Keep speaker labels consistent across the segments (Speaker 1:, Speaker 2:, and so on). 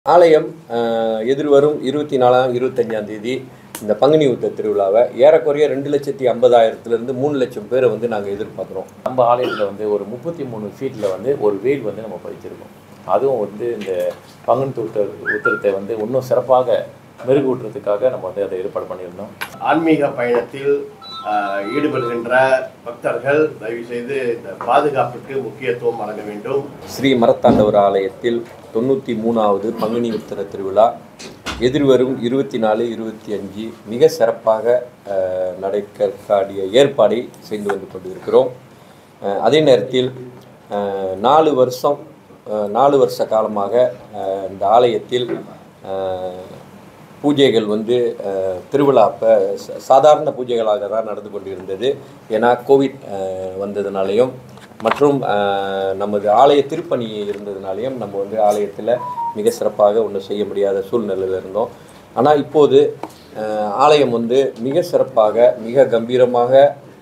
Speaker 1: ஆலயம் அஹ், எதிர்வரும் இருபத்தி நாலாம் இருபத்தஞ்சாம் தேதி இந்த பங்குனி உத்த திருவிழாவை ஏறக்குறைய ரெண்டு லட்சத்தி ஐம்பதாயிரத்துலேருந்து மூணு லட்சம் பேரை வந்து நாங்கள் எதிர்பார்க்குறோம்
Speaker 2: நம்ம ஆலயத்தில் வந்து ஒரு முப்பத்தி மூணு ஃபீட்டில் வந்து ஒரு வேல் வந்து நம்ம பதிச்சிருக்கோம் அதுவும் வந்து இந்த பங்குனி உத்தர உத்தரத்தை வந்து இன்னும் சிறப்பாக மெருகூட்டுறதுக்காக நம்ம வந்து அதை ஏற்பாடு பண்ணியிருந்தோம்
Speaker 3: ஆன்மீக பயணத்தில் ஆஹ், ஈடுபடுகின்ற பக்தர்கள் தயவு செய்து இந்த பாதுகாப்புக்கு முக்கியத்துவம் வழங்க வேண்டும்
Speaker 1: ஸ்ரீ மரத்தாண்டவர் ஆலயத்தில் தொண்ணூற்றி மூணாவது பங்குனி உத்தர திருவிழா எதிர்வரும் இருபத்தி நாலு இருபத்தி அஞ்சு மிக சிறப்பாக அஹ், நடக்கக்கூடிய ஏற்பாடை செய்து வந்து கொண்டிருக்கிறோம் அஹ், அதே நேரத்தில் அஹ், நாலு வருஷம் அஹ், நாலு வருஷ காலமாக அஹ், இந்த ஆலயத்தில் அஹ், பூஜைகள் வந்து அஹ், திருவிழா அப்போ சாதாரண பூஜைகளாக தான் நடந்து கொண்டிருந்தது ஏன்னா கோவிட் அஹ், வந்ததுனாலையும் மற்றும் அஹ், நமது ஆலய திருப்பணி இருந்ததுனாலையும் நம்ம வந்து ஆலயத்தில் மிக சிறப்பாக ஒன்றும் செய்ய முடியாத சூழ்நிலையில் இருந்தோம் ஆனால் இப்போது அஹ், ஆலயம் வந்து மிக சிறப்பாக மிக கம்பீரமாக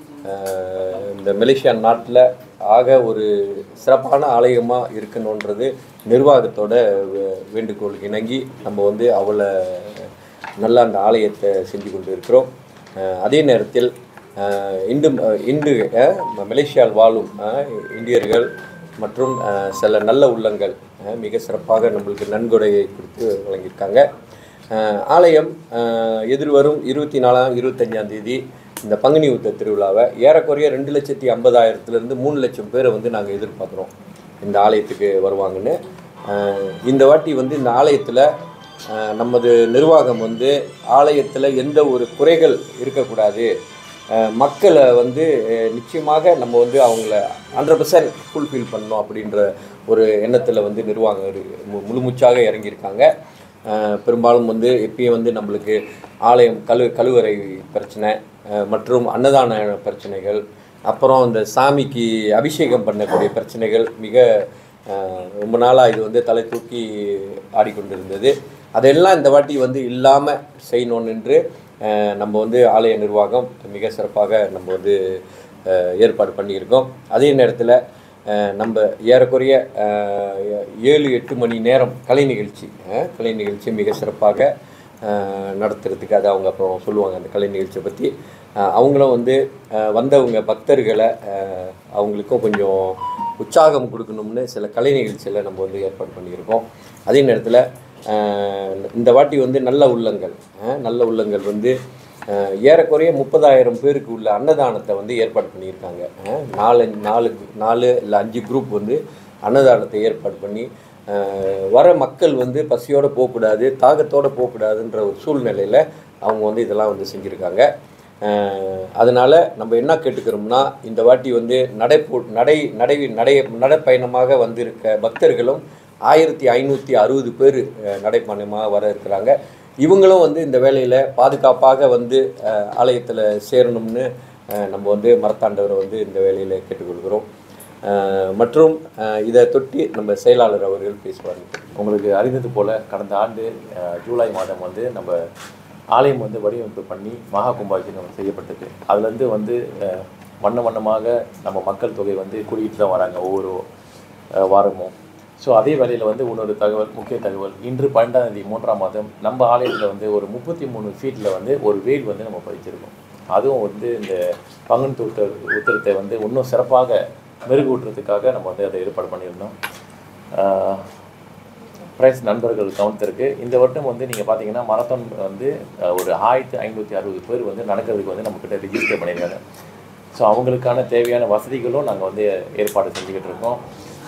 Speaker 1: அஹ், இந்த மலேசியா நாட்டில் ஆக ஒரு சிறப்பான ஆலயமாக இருக்கணுன்றது நிர்வாகத்தோட வே- வேண்டுகோள் இணங்கி நம்ம வந்து அவளை நல்லா அந்த ஆலயத்தை செஞ்சு கொண்டு இருக்கிறோம் அஹ், அதே நேரத்தில் அஹ், இந்து இந்து அஹ், மலேசியாவில் வாழும் அஹ், இந்தியர்கள் மற்றும் அஹ், சில நல்ல உள்ளங்கள் அஹ், மிக சிறப்பாக நம்மளுக்கு நன்கொடையை கொடுத்து வழங்கியிருக்காங்க அஹ், ஆலயம் அஹ், எதிர்வரும் இருபத்தி நாலாம் இருபத்தஞ்சாம் தேதி இந்த பங்குனி உத்த திருவிழாவை ஏறக்குறைய ரெண்டு லட்சத்தி ஐம்பதாயிரத்துலேருந்து மூணு லட்சம் பேரை வந்து நாங்கள் எதிர்பார்க்குறோம் இந்த ஆலயத்துக்கு வருவாங்கன்னு அஹ், இந்த வாட்டி வந்து இந்த ஆலயத்தில் அஹ், நமது நிர்வாகம் வந்து ஆலயத்தில் எந்த ஒரு குறைகள் இருக்கக்கூடாது அஹ், மக்களை வந்து அஹ், நிச்சயமாக நம்ம வந்து அவங்கள ஹண்ட்ரட் பர்சன்ட் ஃபுல்ஃபில் பண்ணணும் அப்படின்ற ஒரு எண்ணத்தில் வந்து நிர்வாகம் இரு- மு- முழுமூச்சாக இறங்கியிருக்காங்க அஹ், பெரும்பாலும் வந்து எப்பயும் வந்து நம்மளுக்கு ஆலயம் கழு கழுவறை பிரச்சனை அஹ், மற்றும் அன்னதான பிரச்சனைகள் அப்புறம் இந்த சாமிக்கு அபிஷேகம் பண்ணக்கூடிய பிரச்சனைகள் மிக அஹ், ரொம்ப நாளாக இது வந்து தலை தூக்கி ஆடிக்கொண்டிருந்தது அதெல்லாம் இந்த வாட்டி வந்து இல்லாமல் செய்யணும் என்று அஹ், நம்ம வந்து ஆலய நிர்வாகம் மிக சிறப்பாக நம்ம வந்து அஹ், ஏற்பாடு பண்ணியிருக்கோம் அதே நேரத்தில் அஹ், நம்ம ஏறக்குறைய அஹ், ஏழு எட்டு மணி நேரம் கலை நிகழ்ச்சி அஹ், கலை நிகழ்ச்சி மிக சிறப்பாக அஹ், நடத்துறதுக்கு அதை அவங்க அப்புறம் சொல்லுவாங்க அந்த கலை நிகழ்ச்சியை பற்றி அவங்களும் வந்து அஹ், வந்தவங்க பக்தர்களை அஹ், அவங்களுக்கும் கொஞ்சம் உற்சாகம் கொடுக்கணும்னு சில கலை நிகழ்ச்சியில் நம்ம வந்து ஏற்பாடு பண்ணியிருக்கோம் அதே நேரத்தில் இந்த வாட்டி வந்து நல்ல உள்ளங்கள் அஹ், நல்ல உள்ளங்கள் வந்து அஹ், ஏறக்குறைய முப்பதாயிரம் பேருக்கு உள்ள அன்னதானத்தை வந்து ஏற்பாடு பண்ணியிருக்காங்க அஹ், நாலு நாலு நாலு இல்லை அஞ்சு குரூப் வந்து அன்னதானத்தை ஏற்பாடு பண்ணி அஹ், வர மக்கள் வந்து பசியோடு போகக்கூடாது தாகத்தோடு போகக்கூடாதுன்ற ஒரு சூழ்நிலையில் அவங்க வந்து இதெல்லாம் வந்து செஞ்சுருக்காங்க அதனால் நம்ம என்ன கேட்டுக்கிறோம்னா இந்த வாட்டி வந்து நடைப்போ நடை நடை நடை நடைப்பயணமாக வந்திருக்க பக்தர்களும் ஆயிரத்தி ஐநூற்றி அறுபது பேர் நடைப்பயணமாக வர இருக்கிறாங்க இவங்களும் வந்து இந்த வேலையில் பாதுகாப்பாக வந்து ஆலயத்தில் சேரணும்னு அஹ், நம்ம வந்து மரத்தாண்டவரை வந்து இந்த வேலையில் கேட்டுக்கொள்கிறோம் அஹ், மற்றும் அஹ், இதை தொட்டி நம்ம செயலாளர் அவர்கள் பேசுவார்கள்
Speaker 2: உங்களுக்கு அறிந்தது போல் கடந்த ஆண்டு அஹ், ஜூலை மாதம் வந்து நம்ம ஆலயம் வந்து வடிவமைப்பு பண்ணி மகா கும்பாபிஷேகம் செய்யப்பட்டது அதுலேருந்து வந்து அஹ், வண்ண வண்ணமாக நம்ம மக்கள் தொகை வந்து கூடிக்கிட்டு தான் வராங்க ஒவ்வொரு அஹ், வாரமும் ஸோ அதே வேளையில் வந்து இன்னொரு தகவல் முக்கிய தகவல் இன்று பன்னெண்டாம் தேதி மூன்றாம் மாதம் நம்ம ஆலயத்தில் வந்து ஒரு முப்பத்தி மூணு ஃபீட்டில் வந்து ஒரு வேல் வந்து நம்ம பதிச்சிருக்கோம் அதுவும் வந்து இந்த பங்குனி உத்தர உத்தரத்தை வந்து இன்னும் சிறப்பாக மெருகூட்டுறதுக்காக நம்ம வந்து அதை ஏற்பாடு பண்ணியிருந்தோம் அஹ், பிரைஸ் நண்பர்கள் கவனித்திருக்கு இந்த வருடம் வந்து நீங்கள் பார்த்தீங்கன்னா மரத்தான் வந்து அஹ், ஒரு ஆயிரத்தி ஐநூற்றி அறுபது பேர் வந்து நடக்கிறதுக்கு வந்து நம்மக்கிட்ட ரிஜிஸ்டர் பண்ணியிருக்காங்க ஸோ அவங்களுக்கான தேவையான வசதிகளும் நாங்கள் வந்து ஏற்பாடு செஞ்சுக்கிட்டு இருக்கோம்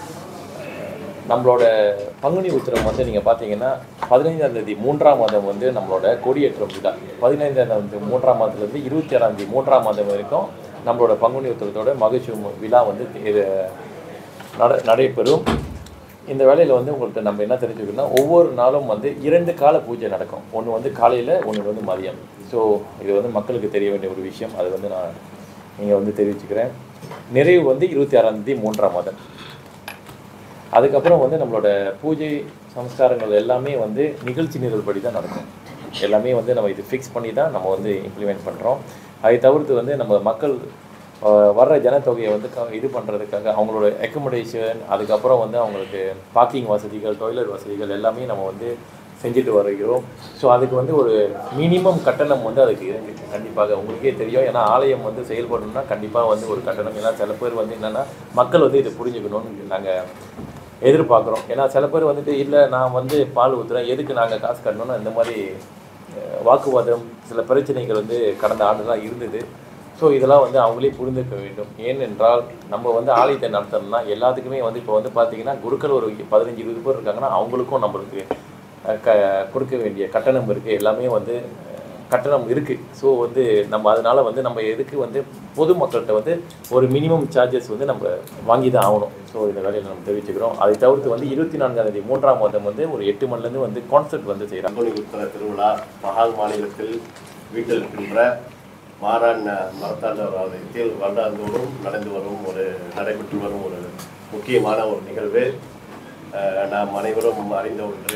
Speaker 2: நம்மளோட பங்குனி உத்திரம் வந்து நீங்கள் பார்த்தீங்கன்னா பதினைந்தாம் தேதி மூன்றாம் மாதம் வந்து நம்மளோட கொடியேற்றம் விழா பதினைந்தாம் தேதி மூன்றாம் மாதத்துலேருந்து இருபத்தி ஆறாம் தேதி மூன்றாம் மாதம் வரைக்கும் நம்மளோட பங்குனி உத்திரத்தோட மகிழ்ச்சி விழா வந்து இது நட நடைபெறும் இந்த வேலையில் வந்து உங்களுக்கு நம்ம என்ன தெரிஞ்சுக்கணும்னா ஒவ்வொரு நாளும் வந்து இரண்டு கால பூஜை நடக்கும் ஒன்று வந்து காலையில் ஒன்று வந்து மதியம் ஸோ இது வந்து மக்களுக்கு தெரிய வேண்டிய ஒரு விஷயம் அது வந்து நான் நீங்கள் வந்து தெரிவிச்சுக்கிறேன் நிறைவு வந்து இருபத்தி ஆறாம் தேதி மூன்றாம் மாதம் அதுக்கப்புறம் வந்து நம்மளோட பூஜை சம்ஸ்காரங்கள் எல்லாமே வந்து நிகழ்ச்சி நிரல்படி தான் நடக்கும் எல்லாமே வந்து நம்ம இது ஃபிக்ஸ் பண்ணி தான் நம்ம வந்து இம்ப்ளிமெண்ட் பண்ணுறோம் அதை தவிர்த்து வந்து நம்ம மக்கள் அஹ், வர்ற ஜனத்தொகையை வந்து க- இது பண்ணுறதுக்காக அவங்களோட அக்கமடேஷன் அதுக்கப்புறம் வந்து அவங்களுக்கு பார்க்கிங் வசதிகள் டாய்லெட் வசதிகள் எல்லாமே நம்ம வந்து செஞ்சுட்டு வருகிறோம் ஸோ அதுக்கு வந்து ஒரு மினிமம் கட்டணம் வந்து அதுக்கு இருக்கு கண்டிப்பாக உங்களுக்கே தெரியும் ஏன்னா ஆலயம் வந்து செயல்படணும்னா கண்டிப்பாக வந்து ஒரு கட்டணம் ஏன்னா சில பேர் வந்து என்னென்னா மக்கள் வந்து இதை புரிஞ்சுக்கணும்னு நாங்கள் எதிர்பார்க்குறோம் ஏன்னா சில பேர் வந்துட்டு இல்லை நான் வந்து பால் ஊற்றுறேன் எதுக்கு நாங்கள் காசு கட்டணும்னு இந்த மாதிரி அஹ், வாக்குவாதம் சில பிரச்சனைகள் வந்து கடந்த ஆண்டுலாம் இருந்தது ஸோ இதெல்லாம் வந்து அவங்களே புரிந்துக்க வேண்டும் ஏனென்றால் நம்ம வந்து ஆலயத்தை நடத்தணும்னா எல்லாத்துக்குமே வந்து இப்போ வந்து பார்த்தீங்கன்னா குருக்கள் ஒரு பதினஞ்சு இருபது பேர் இருக்காங்கன்னா அவங்களுக்கும் நம்மளுக்கு அஹ், க கொடுக்க வேண்டிய கட்டணம் இருக்குது எல்லாமே வந்து அஹ், கட்டணம் இருக்குது ஸோ வந்து நம்ம அதனால வந்து நம்ம எதுக்கு வந்து பொதுமக்கள்கிட்ட வந்து ஒரு மினிமம் சார்ஜஸ் வந்து நம்ம வாங்கி தான் ஆகணும் ஸோ இந்த வேலையில் நம்ம தெரிவிச்சுக்கிறோம் அதை தவிர்த்து வந்து இருபத்தி நான்காம் தேதி மூன்றாம் மாதம் வந்து ஒரு எட்டு மணிலேருந்து வந்து கான்சர்ட் வந்து செய்கிறாங்க
Speaker 3: பங்குனி உத்தர திருவிழா மகால் மாநிலத்தில் வீட்டில் இருக்கின்ற மாறான் மரத்தாண்டவர் ஆலயத்தில் வருடாந்தோறும் நடந்து வரும் ஒரு நடைபெற்று வரும் ஒரு முக்கியமான ஒரு நிகழ்வு அஹ், நாம் அனைவரும் அறிந்த ஒன்று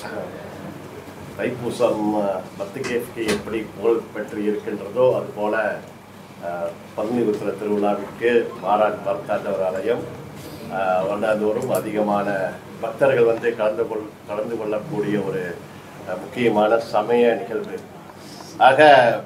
Speaker 3: தைப்பூசம் அஹ், பத்துகேக்கு எப்படி புகழ் பெற்று இருக்கின்றதோ அதுபோல அஹ், பங்குனி உத்திர திருவிழாவிற்கு மாறான் மரத்தாண்டவர் ஆலயம் அஹ், வருடாந்தோறும் அதிகமான பக்தர்கள் வந்து கலந்து கொள் கலந்து கொள்ளக்கூடிய ஒரு அஹ், முக்கியமான சமய நிகழ்வு ஆக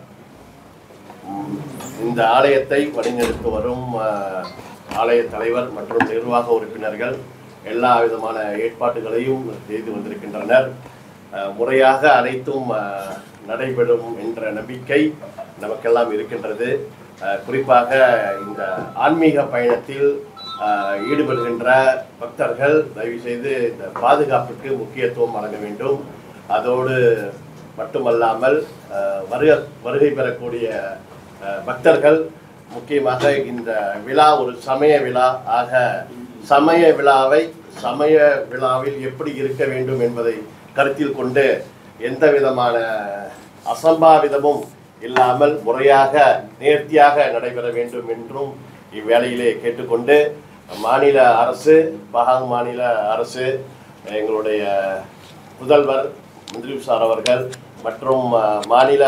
Speaker 3: ம், இந்த ஆலயத்தை வழிநடத்தி வரும் அஹ், ஆலய தலைவர் மற்றும் நிர்வாக உறுப்பினர்கள் எல்லா விதமான ஏற்பாடுகளையும் செய்து வந்திருக்கின்றனர் அஹ், முறையாக அனைத்தும் அஹ், நடைபெறும் என்ற நம்பிக்கை நமக்கெல்லாம் இருக்கின்றது அஹ், குறிப்பாக இந்த ஆன்மீக பயணத்தில் அஹ், ஈடுபடுகின்ற பக்தர்கள் தயவு செய்து இந்த பாதுகாப்புக்கு முக்கியத்துவம் வழங்க வேண்டும் அதோடு மட்டுமல்லாமல் அஹ், வருக வருகை பெறக்கூடிய அஹ், பக்தர்கள் முக்கியமாக இந்த விழா ஒரு சமய விழா ஆக சமய விழாவை சமய விழாவில் எப்படி இருக்க வேண்டும் என்பதை கருத்தில் கொண்டு எந்த விதமான அசம்பாவிதமும் இல்லாமல் முறையாக நேர்த்தியாக நடைபெற வேண்டும் என்றும் இவ்வேளையிலே கேட்டுக்கொண்டு மாநில அரசு பகாங் மாநில அரசு எங்களுடைய முதல்வர் மந்திரி சார் அவர்கள் மற்றும் அஹ், மாநில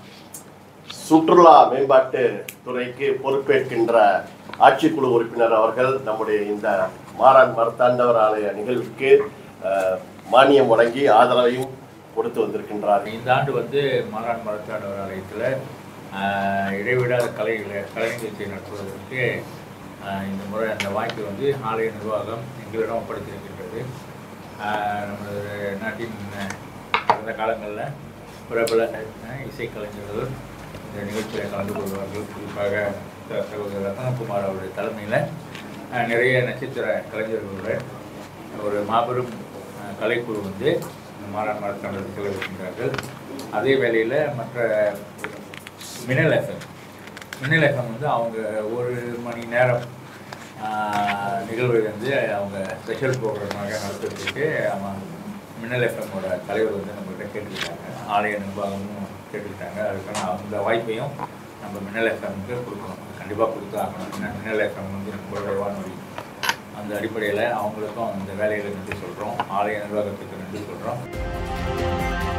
Speaker 3: சுற்றுலா மேம்பாட்டு துறைக்கு பொறுப்பேற்கின்ற ஆட்சிக்குழு உறுப்பினர் அவர்கள் நம்முடைய இந்த மாறான் மரத்தாண்டவர் ஆலய நிகழ்விற்கு அஹ், மானியம் வழங்கி ஆதரவையும் கொடுத்து வந்திருக்கின்றார்கள்
Speaker 4: இந்த ஆண்டு வந்து மாறான் மரத்தாண்டவர் ஆலயத்தில் இடைவிடாத கலைகளை கலை நிகழ்ச்சியை நடத்துவதற்கு ஆஹ், இந்த முறை அந்த வாய்ப்பு வந்து ஆலய நிர்வாகம் எங்களிடம் ஒப்படைத்திருக்கின்றது ஆஹ், நமது நாட்டின் ஆஹ், கடந்த காலங்களில் பிரபல ஆஹ், இசைக்கலைஞர்கள் இந்த நிகழ்ச்சியில் கலந்து கொள்வார்கள் குறிப்பாக த- சகோதரர் ரத்னகுமார் அவருடைய தலைமையில் நிறைய நட்சத்திர கலைஞர்களுடன் ஒரு மாபெரும் அஹ், கலைக்குழு வந்து இந்த மாறான் மரத்தாண்டத்தை செலவிடுகின்றார்கள் அதே வேளையில் மற்ற மினல் எஃப்எம் மின்னல் எஃப்எம் வந்து அவங்க ஒரு மணி நேரம் ஆஹ், நிகழ்வை வந்து அவங்க ஸ்பெஷல் ப்ரோக்ராமாக நடத்துறதுக்கு அவன் மின்னல் எஃப்எம்மோட தலைவர் வந்து நம்மகிட்ட கேட்டுக்கிட்டாங்க ஆலய நிர்வாகமும் கேட்டுக்கிட்டாங்க அதுக்கான அந்த வாய்ப்பையும் நம்ம மின்னல் எஃப்எம்க்கு கொடுக்கணும் கண்டிப்பாக கொடுத்து ஆகணும் ஏன்னா மின்னல் எஃப்எம் வந்து நம்மளோட வானொலி அந்த அடிப்படையில் அவங்களுக்கும் அந்த வேலைகளை நன்றி சொல்கிறோம் ஆலய நிர்வாகத்துக்கு நன்றி சொல்கிறோம்